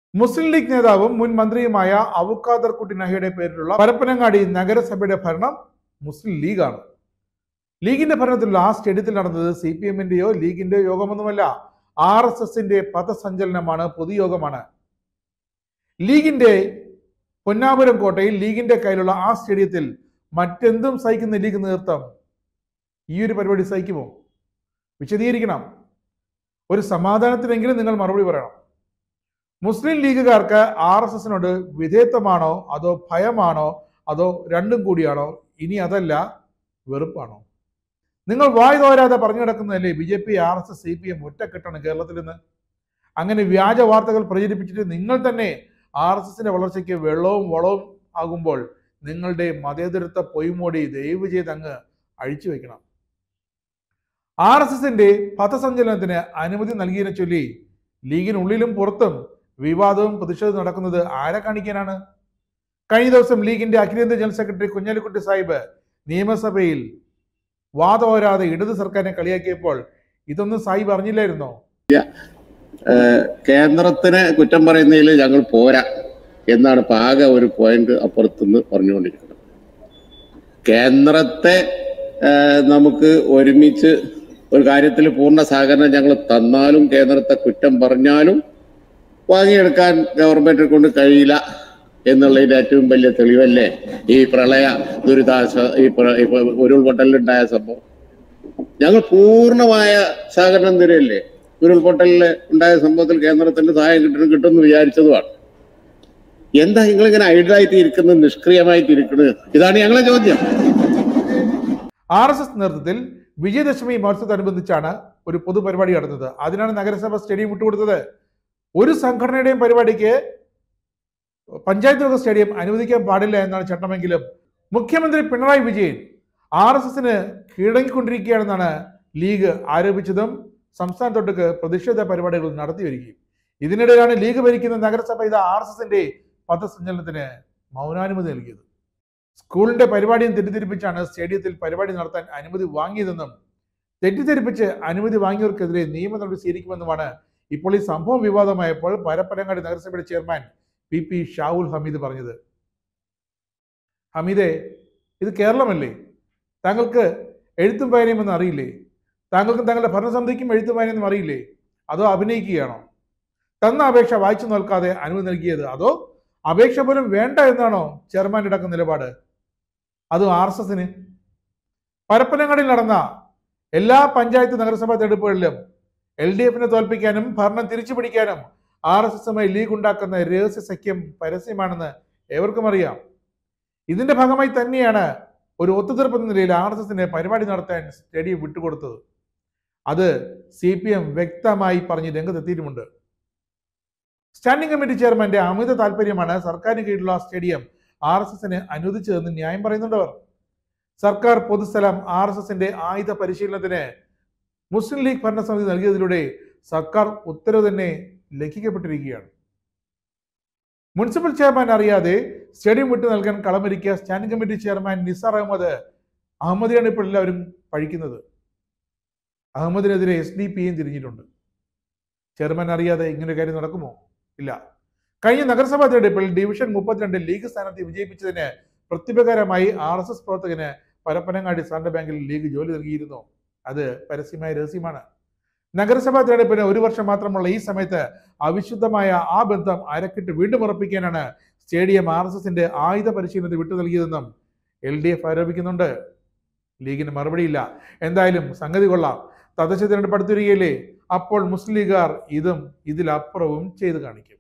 മുസ്ലിം league നേതാവും മുൻ മന്ത്രിയുമായ അവുക്കാദർ കുട്ടി നഹയുടെ പേരിലുള്ള പരപ്പനങ്ങാടി നഗരസഭയുടെ ഭരണം മുസ്ലിം ലീഗാണ് ലീഗിന്റെ ഭരണത്തിലുള്ള ആ സ്റ്റേഡിയത്തിൽ നടന്നത് സി പി എമ്മിന്റെയോ ലീഗിന്റെയോ യോഗമൊന്നുമല്ല ആർ എസ് എസിന്റെ പഥസഞ്ചലനമാണ് പൊതുയോഗമാണ് ലീഗിന്റെ പൊന്നാപുരം കോട്ടയിൽ ലീഗിന്റെ കയ്യിലുള്ള ആ സ്റ്റേഡിയത്തിൽ മറ്റെന്തും സഹിക്കുന്ന ലീഗ് നേതൃത്വം ഈ ഒരു പരിപാടി സഹിക്കുമോ വിശദീകരിക്കണം ഒരു സമാധാനത്തിനെങ്കിലും നിങ്ങൾ മറുപടി പറയണം മുസ്ലിം ലീഗുകാർക്ക് ആർ എസ് എസിനോട് വിധേയത്വമാണോ അതോ ഭയമാണോ അതോ രണ്ടും കൂടിയാണോ ഇനി അതല്ല വെറുപ്പാണോ നിങ്ങൾ വായ് തോരാതെ പറഞ്ഞു കിടക്കുന്നതല്ലേ B J P R S S C P M ഒറ്റക്കെട്ടാണ് കേരളത്തിൽ നിന്ന് അങ്ങനെ വ്യാജ വാർത്തകൾ പ്രചരിപ്പിച്ചിട്ട് നിങ്ങൾ തന്നെ ആർ എസ് എസിന്റെ വളർച്ചയ്ക്ക് വെള്ളവും വളവും ആകുമ്പോൾ നിങ്ങളുടെ മതേതരത്വ പൊയ്മോടി ദയവ് ചെയ്ത് അങ്ങ് അഴിച്ചു വെക്കണം ആർ എസ് എസിന്റെ പഥസഞ്ചലനത്തിന് അനുമതി നൽകിയതിനെ ചൊല്ലി ലീഗിനുള്ളിലും പുറത്തും വിവാദവും പ്രതിഷേധവും നടക്കുന്നത് ആരെ കാണിക്കാനാണ് കഴിഞ്ഞ ദിവസം ലീഗിന്റെ അഖിലേന്ത്യാ ജനറൽ സെക്രട്ടറി കുഞ്ഞാലിക്കുട്ടി സാഹിബ് നിയമസഭയിൽ വാദോരാതെ ഇടത് സർക്കാരിനെ കളിയാക്കിയപ്പോൾ ഇതൊന്നും സാഹിബ് അറിഞ്ഞില്ലായിരുന്നോ കേന്ദ്രത്തിന് കുറ്റം പറയുന്നതിൽ ഞങ്ങൾ പോരാ എന്നാണ് ഇപ്പൊ ആകെ ഒരു പോയിന്റ് അപ്പുറത്തുനിന്ന് പറഞ്ഞുകൊണ്ടിരിക്കുന്നത് കേന്ദ്രത്തെ ഏഹ്, നമുക്ക് ഒരുമിച്ച് ഒരു കാര്യത്തിൽ പൂർണ്ണ സഹകരണം ഞങ്ങൾ തന്നാലും കേന്ദ്രത്തെ കുറ്റം പറഞ്ഞാലും വാങ്ങിയെടുക്കാൻ ഗവൺമെന്റിനെ കൊണ്ട് കഴിയില്ല എന്നുള്ളതിന്റെ ഏറ്റവും വലിയ തെളിവല്ലേ ഈ പ്രളയ ദുരിതാശ ഈ പ്ര- ഇപ്പൊ ഉരുൾപൊട്ടലിലുണ്ടായ സംഭവം ഞങ്ങൾ പൂർണ്ണമായ സഹകരണം തരുമല്ലേ ഉരുൾപൊട്ടലിൽ ഉണ്ടായ സംഭവത്തിൽ കേന്ദ്രത്തിന്റെ സഹായം കിട്ടണം കിട്ടുമെന്ന് വിചാരിച്ചതുമാണ് എന്താ നിങ്ങളിങ്ങനെ ഐഡലായിട്ട് ഇരിക്കുന്നത് നിഷ്ക്രിയമായിട്ട് ഇരിക്കുന്നത് ഇതാണ് ഞങ്ങളെ ചോദ്യം ആർ എസ് എസ് നേതൃത്വത്തിൽ വിജയദശമി മഹോത്സവത്തോടനുബന്ധിച്ചാണ് ഒരു പൊതുപരിപാടി നടന്നത് അതിനാണ് നഗരസഭ സ്റ്റേഡിയം വിട്ടുകൊടുത്തത് ഒരു സംഘടനയുടെയും പരിപാടിക്ക് പഞ്ചായത്ത് വക സ്റ്റേഡിയം അനുവദിക്കാൻ പാടില്ല എന്നാണ് ചട്ടമെങ്കിലും മുഖ്യമന്ത്രി പിണറായി വിജയൻ ആർ എസ് എസിന് കീഴടങ്ങിക്കൊണ്ടിരിക്കുകയാണെന്നാണ് ലീഗ് ആരോപിച്ചതും സംസ്ഥാനത്തൊട്ടുക്ക് പ്രതിഷേധ പരിപാടികൾ നടത്തി വരികയും ഇതിനിടയിലാണ് ലീഗ് ഭരിക്കുന്ന നഗരസഭ ഇത് ആർ എസ് എസിന്റെ പഥസഞ്ചലനത്തിന് മൗനാനുമതി നൽകിയത് സ്കൂളിന്റെ പരിപാടിയും തെറ്റിദ്ധരിപ്പിച്ചാണ് സ്റ്റേഡിയത്തിൽ പരിപാടി നടത്താൻ അനുമതി വാങ്ങിയതെന്നും തെറ്റിദ്ധരിപ്പിച്ച് അനുമതി വാങ്ങിയവർക്കെതിരെ നിയമ നടപടി സ്വീകരിക്കുമെന്നുമാണ് ഇപ്പോൾ ഈ സംഭവം വിവാദമായപ്പോൾ പരപ്പനങ്ങാടി നഗരസഭയുടെ chairman P P Shavul Hameed പറഞ്ഞത് ഹമീദെ ഇത് കേരളമല്ലേ താങ്കൾക്ക് എഴുത്തും വായനയുമെന്ന് അറിയില്ലേ താങ്കൾക്കും താങ്കളുടെ ഭരണസമിതിക്കും എഴുത്തും വായനയൊന്നും അറിയില്ലേ അതോ അഭിനയിക്കുകയാണോ തന്ന അപേക്ഷ വായിച്ചു നോക്കാതെ അനുമതി നൽകിയത് അതോ അപേക്ഷ പോലും വേണ്ട എന്നാണോ ചെയർമാൻ്റെ അടക്കം നിലപാട് അതും ആർ എസ് എസിന് പരപ്പനങ്ങാടിൽ നടന്ന എല്ലാ പഞ്ചായത്ത് നഗരസഭാ തെരഞ്ഞെടുപ്പുകളിലും എൽ ഡി എഫിനെ തോൽപ്പിക്കാനും ഭരണം തിരിച്ചു പിടിക്കാനും ആർ എസ് എസുമായി ലീഗ് ഉണ്ടാക്കുന്ന രഹസ്യ സഖ്യം പരസ്യമാണെന്ന് ഏവർക്കും അറിയാം ഇതിന്റെ ഭാഗമായി തന്നെയാണ് ഒരു ഒത്തുതീർപ്പ് എന്ന നിലയിൽ ആർ എസ് എസിന് പരിപാടി നടത്താൻ സ്റ്റേഡിയം വിട്ടുകൊടുത്തത് അത് സി പി എം വ്യക്തമായി പറഞ്ഞ് രംഗത്തെത്തിയിട്ടുമുണ്ട് സ്റ്റാൻഡിംഗ് കമ്മിറ്റി ചെയർമാന്റെ അമിത താല്പര്യമാണ് സർക്കാരിന് കീഴിലുള്ള സ്റ്റേഡിയം ആർ എസ് എസിന് അനുവദിച്ചതെന്ന് ന്യായം പറയുന്നുണ്ടവർ സർക്കാർ പൊതുസ്ഥലം ആർ എസ് എസിന്റെ ആയുധ പരിശീലനത്തിന് മുസ്ലിം ലീഗ് ഭരണസമിതി നൽകിയതിലൂടെ സർക്കാർ ഉത്തരവ് തന്നെ ലംഘിക്കപ്പെട്ടിരിക്കുകയാണ് മുനിസിപ്പൽ ചെയർമാൻ അറിയാതെ സ്റ്റേഡിയം വിട്ടു നൽകാൻ കളമൊരുക്കിയ standing committee chairman Nisar Ahammed അഹമ്മദിയാണ് ഇപ്പോൾ എല്ലാവരും പഴിക്കുന്നത് അഹമ്മദിനെതിരെ എസ് ഡി പിയും തിരിഞ്ഞിട്ടുണ്ട് ചെയർമാൻ അറിയാതെ ഇങ്ങനെ കാര്യം നടക്കുമോ ഇല്ല കഴിഞ്ഞ നഗരസഭാ തെരഞ്ഞെടുപ്പിൽ ഡിവിഷൻ മുപ്പത്തിരണ്ടിൽ ലീഗ് സ്ഥാനാർത്ഥി വിജയിപ്പിച്ചതിന് പ്രത്യുപകാരമായി ആർ എസ് എസ് പ്രവർത്തകന് പരപ്പനങ്ങാടി സാറിന്റെ ബാങ്കിൽ ലീഗ് ജോലി നൽകിയിരുന്നു അത് പരസ്യമായ രഹസ്യമാണ് നഗരസഭാ തെരഞ്ഞെടുപ്പിന് ഒരു വർഷം മാത്രമുള്ള ഈ സമയത്ത് അവിശുദ്ധമായ ആ ബന്ധം അരക്കിട്ട് വീണ്ടും ഉറപ്പിക്കാനാണ് സ്റ്റേഡിയം ആർ എസ് എസിന്റെ ആയുധ പരിശീലനത്തിൽ വിട്ടു നൽകിയതെന്നും എൽ ഡി എഫ് ആരോപിക്കുന്നുണ്ട് ലീഗിന് മറുപടിയില്ല എന്തായാലും സംഗതി കൊള്ളാം തദ്ദേശ തെരഞ്ഞെടുപ്പ് അടുത്തിരികയില്ലേ അപ്പോൾ മുസ്ലിം ലീഗുകാർ ഇതും ഇതിലപ്പുറവും ചെയ്തു കാണിക്കും